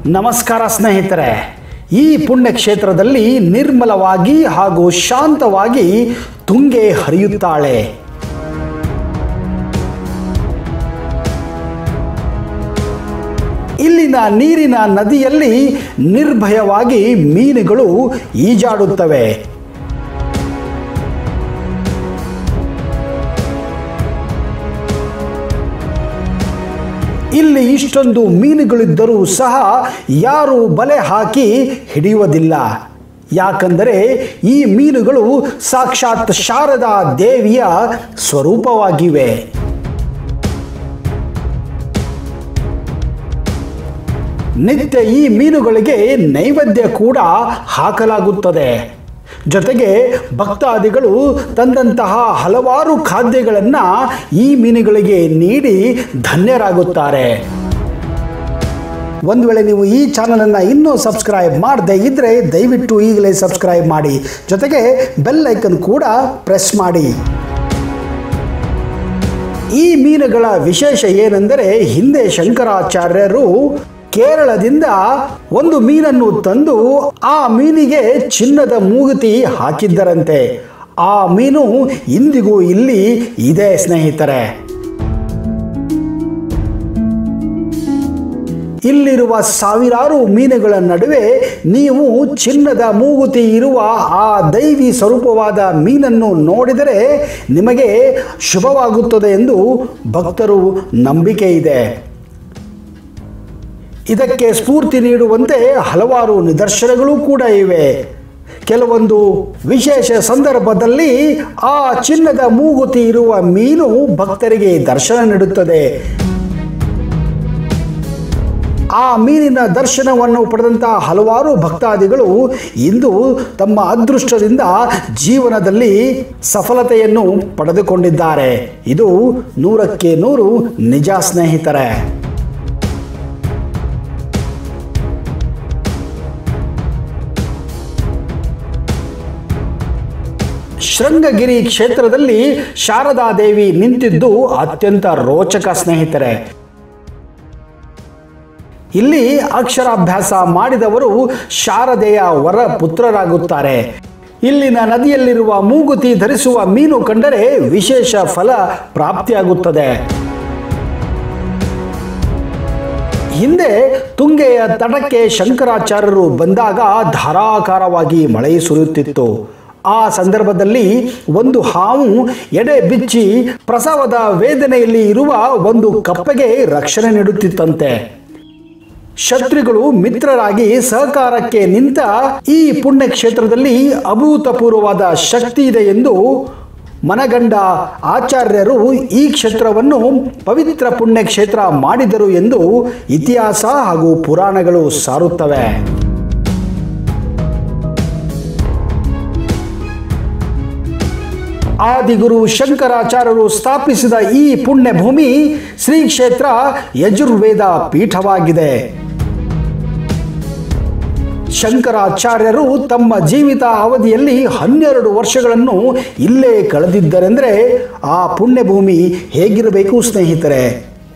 ನಮಸ್ಕಾರ ಸ್ನೇಹಿತರೆ ಈ ಪುಣ್ಯಕ್ಷೇತ್ರದಲ್ಲಿ ನಿರ್ಮಲವಾಗಿ ಹಾಗೂ ಶಾಂತವಾಗಿ ತುಂಗೆ ಹರಿಯುತ್ತಾಳೆ ಇಲ್ಲಿನ ನೀರಿನ ನದಿಯಲ್ಲಿ ನಿರ್ಭಯವಾಗಿ ಮೀನುಗಳು ಈಜಾಡುತ್ತವೆ ಇಲ್ಲಿ ಇಷ್ಟೊಂದು ಮೀನುಗಳಿದ್ದರೂ ಸಹ ಯಾರು ಬಲೆ ಹಾಕಿ ಹಿಡಿಯುವುದಿಲ್ಲ ಯಾಕಂದರೆ ಈ ಮೀನುಗಳು ಸಾಕ್ಷಾತ್ ಶಾರದಾ ದೇವಿಯ ಸ್ವರೂಪವಾಗಿವೆ ನಿತ್ಯ ಈ ಮೀನುಗಳಿಗೆ ನೈವೇದ್ಯ ಕೂಡ ಹಾಕಲಾಗುತ್ತದೆ ಜೊತೆಗೆ ಭಕ್ತಾದಿಗಳು ತಂದಂತಹ ಹಲವಾರು ಖಾದ್ಯಗಳನ್ನು ಈ ಮೀನುಗಳಿಗೆ ನೀಡಿ ಧನ್ಯರಾಗುತ್ತಾರೆ ಒಂದು ವೇಳೆ ನೀವು ಈ ಚಾನಲನ್ನು ಇನ್ನೂ ಸಬ್ಸ್ಕ್ರೈಬ್ ಮಾಡದೇ ಇದ್ದರೆ ದಯವಿಟ್ಟು ಈಗಲೇ ಸಬ್ಸ್ಕ್ರೈಬ್ ಮಾಡಿ ಜೊತೆಗೆ ಬೆಲ್ ಐಕನ್ ಕೂಡ ಪ್ರೆಸ್ ಮಾಡಿ ಈ ಮೀನುಗಳ ವಿಶೇಷ ಏನೆಂದರೆ ಹಿಂದೆ ಶಂಕರಾಚಾರ್ಯರು ಕೇರಳದಿಂದ ಒಂದು ಮೀನನ್ನು ತಂದು ಆ ಮೀನಿಗೆ ಚಿನ್ನದ ಮೂಗುತಿ ಹಾಕಿದ್ದರಂತೆ ಆ ಮೀನು ಇಂದಿಗೂ ಇಲ್ಲಿ ಇದೆ ಸ್ನೇಹಿತರೆ ಇಲ್ಲಿರುವ ಸಾವಿರಾರು ಮೀನುಗಳ ನಡುವೆ ನೀವು ಚಿನ್ನದ ಮೂಗುತಿ ಇರುವ ಆ ದೈವಿ ಸ್ವರೂಪವಾದ ಮೀನನ್ನು ನೋಡಿದರೆ ನಿಮಗೆ ಶುಭವಾಗುತ್ತದೆ ಎಂದು ಭಕ್ತರು ನಂಬಿಕೆ ಇದೆ ಇದಕ್ಕೆ ಸ್ಫೂರ್ತಿ ನೀಡುವಂತೆ ಹಲವಾರು ನಿದರ್ಶನಗಳು ಕೂಡ ಇವೆ ಕೆಲವೊಂದು ವಿಶೇಷ ಸಂದರ್ಭದಲ್ಲಿ ಆ ಚಿನ್ನದ ಮೂಗುತಿ ಇರುವ ಮೀನು ಭಕ್ತರಿಗೆ ದರ್ಶನ ನೀಡುತ್ತದೆ ಆ ಮೀನಿನ ದರ್ಶನವನ್ನು ಪಡೆದಂತಹ ಹಲವಾರು ಭಕ್ತಾದಿಗಳು ಇಂದು ತಮ್ಮ ಅದೃಷ್ಟದಿಂದ ಜೀವನದಲ್ಲಿ ಸಫಲತೆಯನ್ನು ಪಡೆದುಕೊಂಡಿದ್ದಾರೆ ಇದು ನೂರಕ್ಕೆ ನೂರು ನಿಜ ಸ್ನೇಹಿತರೆ ಶೃಂಗಗಿರಿ ಕ್ಷೇತ್ರದಲ್ಲಿ ಶಾರದಾದೇವಿ ನಿಂತಿದ್ದು ಅತ್ಯಂತ ರೋಚಕ ಸ್ನೇಹಿತರೆ ಇಲ್ಲಿ ಅಕ್ಷರಾಭ್ಯಾಸ ಮಾಡಿದವರು ಶಾರದೆಯ ವರ ಪುತ್ರರಾಗುತ್ತಾರೆ ಇಲ್ಲಿನ ನದಿಯಲ್ಲಿರುವ ಮೂಗುತಿ ಧರಿಸುವ ಮೀನು ಕಂಡರೆ ವಿಶೇಷ ಫಲ ಪ್ರಾಪ್ತಿಯಾಗುತ್ತದೆ ಹಿಂದೆ ತುಂಗೆಯ ತಟಕ್ಕೆ ಶಂಕರಾಚಾರ್ಯರು ಬಂದಾಗ ಧಾರಾಕಾರವಾಗಿ ಮಳೆ ಸುರಿಯುತ್ತಿತ್ತು ಆ ಸಂದರ್ಭದಲ್ಲಿ ಒಂದು ಹಾವು ಎಡೆ ಬಿಚ್ಚಿ ಪ್ರಸವದ ವೇದನೆಯಲ್ಲಿ ಇರುವ ಒಂದು ಕಪ್ಪೆಗೆ ರಕ್ಷಣೆ ನೀಡುತ್ತಿತ್ತಂತೆ ಶತ್ರುಗಳು ಮಿತ್ರರಾಗಿ ಸಹಕಾರಕ್ಕೆ ನಿಂತ ಈ ಪುಣ್ಯಕ್ಷೇತ್ರದಲ್ಲಿ ಅಭೂತಪೂರ್ವವಾದ ಶಕ್ತಿ ಇದೆ ಎಂದು ಮನಗಂಡ ಆಚಾರ್ಯರು ಈ ಕ್ಷೇತ್ರವನ್ನು ಪವಿತ್ರ ಪುಣ್ಯಕ್ಷೇತ್ರ ಮಾಡಿದರು ಎಂದು ಇತಿಹಾಸ ಹಾಗೂ ಪುರಾಣಗಳು ಸಾರುತ್ತವೆ ಆದಿಗುರು ಶಂಕರಾಚಾರ್ಯರು ಸ್ಥಾಪಿಸಿದ ಈ ಪುಣ್ಯ ಭೂಮಿ ಶ್ರೀ ಕ್ಷೇತ್ರ ಯಜುರ್ವೇದ ಪೀಠವಾಗಿದೆ ಶಂಕರಾಚಾರ್ಯರು ತಮ್ಮ ಜೀವಿತ ಅವಧಿಯಲ್ಲಿ ಹನ್ನೆರಡು ವರ್ಷಗಳನ್ನು ಇಲ್ಲೇ ಕಳೆದಿದ್ದರೆಂದರೆ ಆ ಪುಣ್ಯಭೂಮಿ ಹೇಗಿರಬೇಕು ಸ್ನೇಹಿತರೆ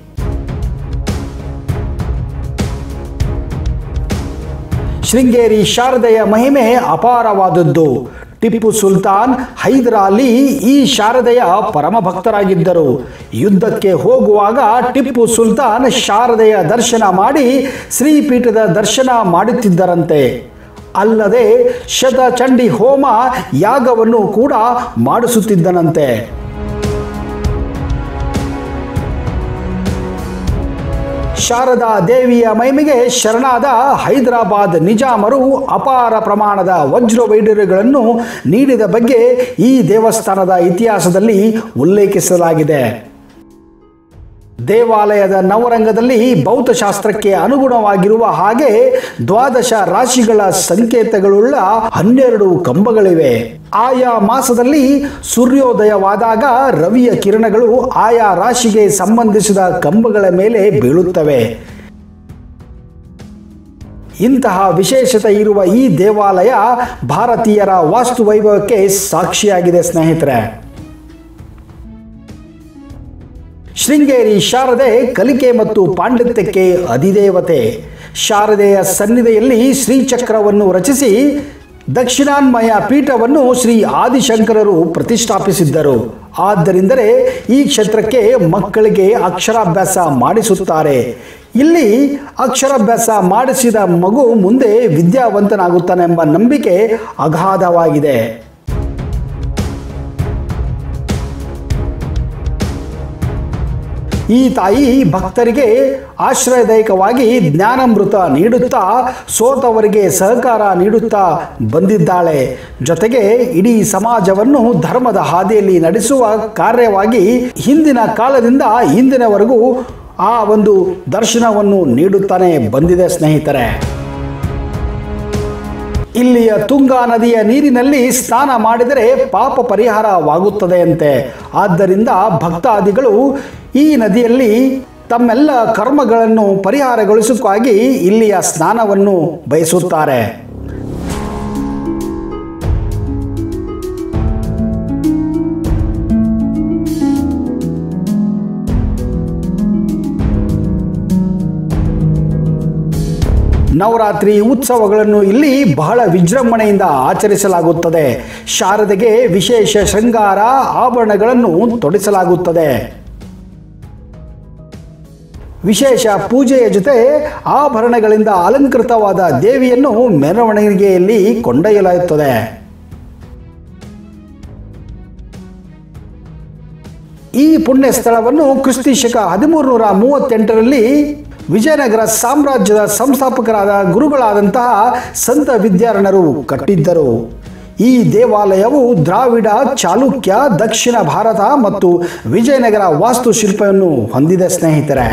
ಶೃಂಗೇರಿ ಶಾರದೆಯ ಮಹಿಮೆ ಅಪಾರವಾದದ್ದು ಟಿಪ್ಪು ಸುಲ್ತಾನ್ ಹೈದರಾಲಿ ಈ ಶಾರದೆಯ ಪರಮ ಭಕ್ತರಾಗಿದ್ದರು ಯುದ್ಧಕ್ಕೆ ಹೋಗುವಾಗ ಟಿಪ್ಪು ಸುಲ್ತಾನ್ ಶಾರದೆಯ ದರ್ಶನ ಮಾಡಿ ಶ್ರೀಪೀಠದ ದರ್ಶನ ಮಾಡುತ್ತಿದ್ದರಂತೆ ಅಲ್ಲದೆ ಶತಚಂಡಿ ಹೋಮ ಯಾಗವನ್ನು ಕೂಡ ಮಾಡಿಸುತ್ತಿದ್ದನಂತೆ ಶಾರದಾ ದೇವಿಯ ಮಹಿಮೆಗೆ ಶರಣಾದ ಹೈದರಾಬಾದ್ ನಿಜಾಮರು ಅಪಾರ ಪ್ರಮಾಣದ ವಜ್ರ ವೈಡೂರ್ಯಗಳನ್ನು ನೀಡಿದ ಬಗ್ಗೆ ಈ ದೇವಸ್ಥಾನದ ಇತಿಹಾಸದಲ್ಲಿ ಉಲ್ಲೇಖಿಸಲಾಗಿದೆ ದೇವಾಲಯದ ನವರಂಗದಲ್ಲಿ ಭೌತಶಾಸ್ತ್ರಕ್ಕೆ ಅನುಗುಣವಾಗಿರುವ ಹಾಗೆ ದ್ವಾದಶ ರಾಶಿಗಳ ಸಂಕೇತಗಳುಳ್ಳ ಹನ್ನೆರಡು ಕಂಬಗಳಿವೆ ಆಯಾ ಮಾಸದಲ್ಲಿ ಸೂರ್ಯೋದಯವಾದಾಗ ರವಿಯ ಕಿರಣಗಳು ಆಯಾ ರಾಶಿಗೆ ಸಂಬಂಧಿಸಿದ ಕಂಬಗಳ ಮೇಲೆ ಬೀಳುತ್ತವೆ ಇಂತಹ ವಿಶೇಷತೆ ಇರುವ ಈ ದೇವಾಲಯ ಭಾರತೀಯರ ವಾಸ್ತು ವೈಭವಕ್ಕೆ ಸಾಕ್ಷಿಯಾಗಿದೆ ಸ್ನೇಹಿತರೆ ಶೃಂಗೇರಿ ಶಾರದೆ ಕಲಿಕೆ ಮತ್ತು ಪಾಂಡಿತ್ಯಕ್ಕೆ ಅಧಿದೇವತೆ ಶಾರದೆಯ ಸನ್ನಿಧಿಯಲ್ಲಿ ಶ್ರೀಚಕ್ರವನ್ನು ರಚಿಸಿ ದಕ್ಷಿಣಾನ್ಮಯ ಪೀಠವನ್ನು ಶ್ರೀ ಆದಿಶಂಕರರು ಪ್ರತಿಷ್ಠಾಪಿಸಿದ್ದರು ಆದ್ದರಿಂದಲೇ ಈ ಕ್ಷೇತ್ರಕ್ಕೆ ಮಕ್ಕಳಿಗೆ ಅಕ್ಷರಾಭ್ಯಾಸ ಮಾಡಿಸುತ್ತಾರೆ ಇಲ್ಲಿ ಅಕ್ಷರಾಭ್ಯಾಸ ಮಾಡಿಸಿದ ಮಗು ಮುಂದೆ ವಿದ್ಯಾವಂತನಾಗುತ್ತಾನೆಂಬ ನಂಬಿಕೆ ಅಗಾಧವಾಗಿದೆ ಈ ತಾಯಿ ಭಕ್ತರಿಗೆ ಆಶ್ರಯದಾಯಕವಾಗಿ ಜ್ಞಾನಾಮೃತ ನೀಡುತ್ತಾ ಸೋತವರಿಗೆ ಸಹಕಾರ ನೀಡುತ್ತಾ ಬಂದಿದ್ದಾಳೆ ಜೊತೆಗೆ ಇಡೀ ಸಮಾಜವನ್ನು ಧರ್ಮದ ಹಾದಿಯಲ್ಲಿ ನಡೆಸುವ ಕಾರ್ಯವಾಗಿ ಹಿಂದಿನ ಕಾಲದಿಂದ ಇಂದಿನವರೆಗೂ ಆ ಒಂದು ದರ್ಶನವನ್ನು ನೀಡುತ್ತಾನೆ ಬಂದಿದೆ ಸ್ನೇಹಿತರೆ ಇಲ್ಲಿಯ ತುಂಗಾ ನದಿಯ ನೀರಿನಲ್ಲಿ ಸ್ನಾನ ಮಾಡಿದರೆ ಪಾಪ ಪರಿಹಾರವಾಗುತ್ತದೆ ಅಂತೆ ಆದ್ದರಿಂದ ಭಕ್ತಾದಿಗಳು ಈ ನದಿಯಲ್ಲಿ ತಮ್ಮೆಲ್ಲ ಕರ್ಮಗಳನ್ನು ಪರಿಹಾರಗೊಳಿಸಕ್ಕಾಗಿ ಇಲ್ಲಿಯ ಸ್ನಾನವನ್ನು ಬಯಸುತ್ತಾರೆ ನವರಾತ್ರಿ ಉತ್ಸವಗಳನ್ನು ಇಲ್ಲಿ ಬಹಳ ವಿಜೃಂಭಣೆಯಿಂದ ಆಚರಿಸಲಾಗುತ್ತದೆ ಶಾರದೆಗೆ ವಿಶೇಷ ಶೃಂಗಾರ ಆಭರಣಗಳನ್ನು ತೊಡಿಸಲಾಗುತ್ತದೆ ವಿಶೇಷ ಪೂಜೆಯ ಜೊತೆ ಆಭರಣಗಳಿಂದ ಅಲಂಕೃತವಾದ ದೇವಿಯನ್ನು ಮೆರವಣಿಗೆಯಲ್ಲಿ ಕೊಂಡೊಯ್ಯಲಾಗುತ್ತದೆ ಈ ಪುಣ್ಯ ಸ್ಥಳವನ್ನು ಕ್ರಿಸ್ತಿ ಶಕ ಹದಿಮೂರು ನೂರ ಮೂವತ್ತೆಂಟರಲ್ಲಿ ವಿಜಯನಗರ ಸಾಮ್ರಾಜ್ಯದ ಸಂಸ್ಥಾಪಕರಾದ ಗುರುಗಳಾದಂತಹ ಸಂತ ವಿದ್ಯಾರಣರು ಕಟ್ಟಿದ್ದರು ಈ ದೇವಾಲಯವು ದ್ರಾವಿಡ ಚಾಲುಕ್ಯ ದಕ್ಷಿಣ ಭಾರತ ಮತ್ತು ವಿಜಯನಗರ ವಾಸ್ತುಶಿಲ್ಪವನ್ನು ಹೊಂದಿದೆ ಸ್ನೇಹಿತರೆ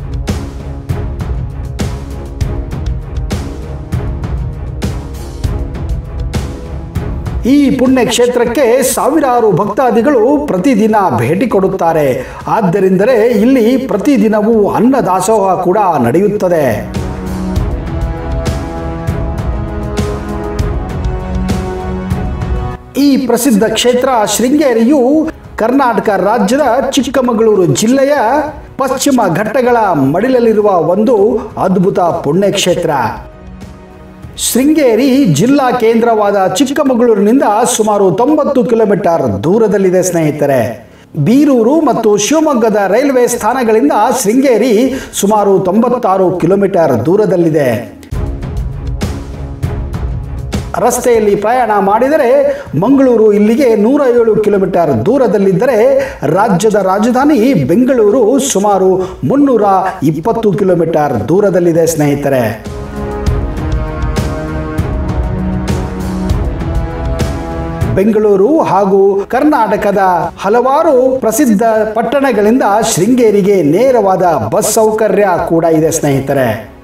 ಈ ಪುಣ್ಯ ಕ್ಷೇತ್ರಕ್ಕೆ ಸಾವಿರಾರು ಭಕ್ತಾದಿಗಳು ಪ್ರತಿದಿನ ಭೇಟಿ ಕೊಡುತ್ತಾರೆ ಆದ್ದರಿಂದಲೇ ಇಲ್ಲಿ ಪ್ರತಿದಿನವೂ ಅನ್ನದಾಸೋಹ ಕೂಡ ನಡೆಯುತ್ತದೆ ಈ ಪ್ರಸಿದ್ಧ ಕ್ಷೇತ್ರ ಶೃಂಗೇರಿಯು ಕರ್ನಾಟಕ ರಾಜ್ಯದ ಚಿಕ್ಕಮಗಳೂರು ಜಿಲ್ಲೆಯ ಪಶ್ಚಿಮ ಘಟ್ಟಗಳ ಮಡಿಲಲ್ಲಿರುವ ಒಂದು ಅದ್ಭುತ ಪುಣ್ಯಕ್ಷೇತ್ರ ಶೃಂಗೇರಿ ಜಿಲ್ಲಾ ಕೇಂದ್ರವಾದ ಚಿಕ್ಕಮಗಳೂರಿನಿಂದ ಸುಮಾರು ತೊಂಬತ್ತು ಕಿಲೋಮೀಟರ್ ದೂರದಲ್ಲಿದೆ ಸ್ನೇಹಿತರೆ ಬೀರೂರು ಮತ್ತು ಶಿವಮೊಗ್ಗದ ರೈಲ್ವೆ ಸ್ಥಾನಗಳಿಂದ ಶೃಂಗೇರಿ ಸುಮಾರು ತೊಂಬತ್ತಾರು ಕಿಲೋಮೀಟರ್ ದೂರದಲ್ಲಿದೆ ರಸ್ತೆಯಲ್ಲಿ ಪ್ರಯಾಣ ಮಾಡಿದರೆ ಮಂಗಳೂರು ಇಲ್ಲಿಗೆ ನೂರ ಏಳು ಕಿಲೋಮೀಟರ್ ದೂರದಲ್ಲಿದ್ದರೆ ರಾಜ್ಯದ ರಾಜಧಾನಿ ಬೆಂಗಳೂರು ಸುಮಾರು ಮುನ್ನೂರ ಇಪ್ಪತ್ತು ಕಿಲೋಮೀಟರ್ ದೂರದಲ್ಲಿದೆ ಸ್ನೇಹಿತರೆ ಬೆಂಗಳೂರು ಹಾಗೂ ಕರ್ನಾಟಕದ ಹಲವಾರು ಪ್ರಸಿದ್ಧ ಪಟ್ಟಣಗಳಿಂದ ಶೃಂಗೇರಿಗೆ ನೇರವಾದ ಬಸ್ ಸೌಕರ್ಯ ಕೂಡ ಇದೆ ಸ್ನೇಹಿತರೆ